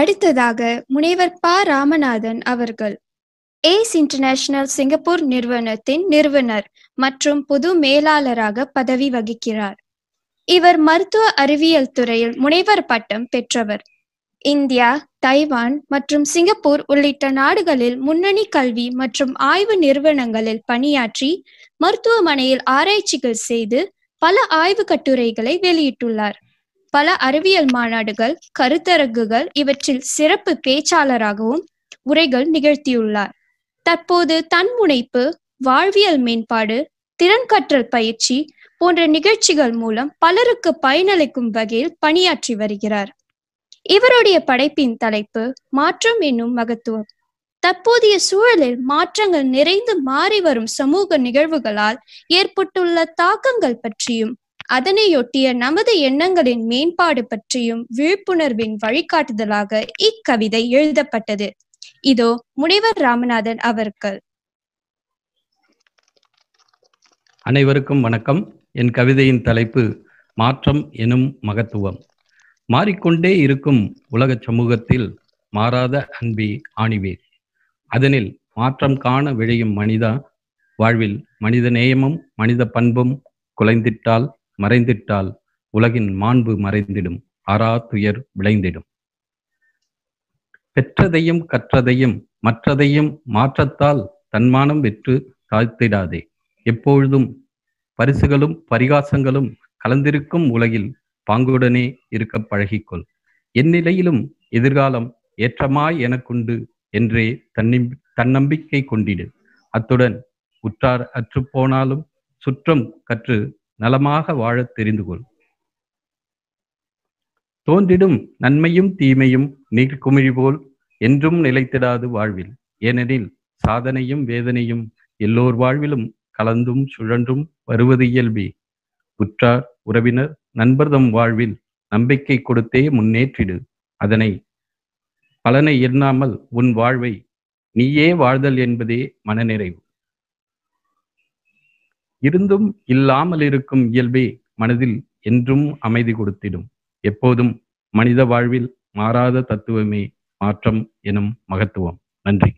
அடுத்ததாக முனைவர் ப ராமநாதன் அவர்கள் ஏஸ் இன்டர்நேஷனல் சிங்கப்பூர் நிறுவனத்தின் நிறுவனர் மற்றும் பொது மேலாளராக பதவி வகிக்கிறார் இவர் மருத்துவ அறிவியல் துறையில் முனைவர் பட்டம் பெற்றவர் இந்தியா தைவான் மற்றும் சிங்கப்பூர் உள்ளிட்ட நாடுகளில் முன்னணி கல்வி மற்றும் ஆய்வு நிறுவனங்களில் பணியாற்றி மருத்துவமனையில் ஆராய்ச்சிகள் செய்து பல ஆய்வு கட்டுரைகளை வெளியிட்டுள்ளார் பல அறிவியல் மாநாடுகள் கருத்தரங்குகள் இவற்றில் சிறப்பு பேச்சாளராகவும் உரைகள் நிகழ்த்தியுள்ளார் தற்போது தன்முனைப்பு வாழ்வியல் மேம்பாடு திறன் கற்றல் பயிற்சி போன்ற நிகழ்ச்சிகள் மூலம் பலருக்கு பயனளிக்கும் வகையில் பணியாற்றி வருகிறார் இவருடைய படைப்பின் தலைப்பு மாற்றம் என்னும் மகத்துவம் தற்போதைய சூழலில் மாற்றங்கள் நிறைந்து மாறி வரும் சமூக நிகழ்வுகளால் ஏற்பட்டுள்ள தாக்கங்கள் பற்றியும் அதனையொட்டிய நமது எண்ணங்களின் மேம்பாடு பற்றியும் விழிப்புணர்வின் வழிகாட்டுதலாக இக்கவிதை எழுதப்பட்டது இதோ முனைவர் ராமநாதன் அவர்கள் அனைவருக்கும் வணக்கம் என் கவிதையின் தலைப்பு மாற்றம் எனும் மகத்துவம் மாறிக்கொண்டே இருக்கும் உலக சமூகத்தில் மாறாத அன்பி ஆணிவேர் அதனில் மாற்றம் காண விழையும் மனிதா வாழ்வில் மனித நேயமும் மனித பண்பும் குலைந்திட்டால் மறைந்திட்டால் உலகின் மாண்பு மறைந்திடும் ஆறா துயர் விளைந்திடும் பெற்றதையும் கற்றதையும் மற்றதையும் மாற்றத்தால் தன்மானம் வெற்று தாழ்த்திடாதே எப்பொழுதும் பரிசுகளும் பரிகாசங்களும் கலந்திருக்கும் உலகில் பாங்குடனே இருக்க பழகிக்கொள் எந்நிலையிலும் எதிர்காலம் ஏற்றமாய் எனக்குண்டு என்றே தன்னிம் தன்னம்பிக்கை கொண்டிடு அத்துடன் உற்றார் அற்றுப்போனாலும் சுற்றம் கற்று நலமாக வாழத் தெரிந்து கொள் தோன்றிடும் நன்மையும் தீமையும் நீர்க்குமிழி போல் என்றும் நிலைத்திடாது வாழ்வில் ஏனெனில் சாதனையும் வேதனையும் எல்லோர் வாழ்விலும் கலந்தும் சுழன்றும் வருவது இயல்பே உற்றார் உறவினர் நண்பர்தம் வாழ்வில் நம்பிக்கை கொடுத்தே முன்னேற்றிடு அதனை பலனை எண்ணாமல் உன் வாழ்வை நீயே வாழ்தல் என்பதே மனநிறைவு இருந்தும் இல்லாமல் இருக்கும் இயல்பே மனதில் என்றும் அமைதி கொடுத்திடும் எப்போதும் மனித வாழ்வில் மாறாத தத்துவமே மாற்றம் எனும் மகத்துவம் நன்றி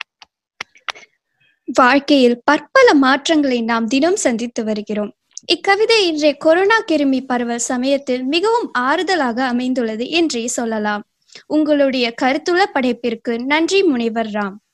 வாழ்க்கையில் பற்பல மாற்றங்களை நாம் தினம் சந்தித்து வருகிறோம் இக்கவிதை இன்றைய கொரோனா கிருமி பரவல் சமயத்தில் மிகவும் ஆறுதலாக அமைந்துள்ளது என்றே சொல்லலாம் உங்களுடைய கருத்துள்ள படைப்பிற்கு நன்றி முனைவர் ராம்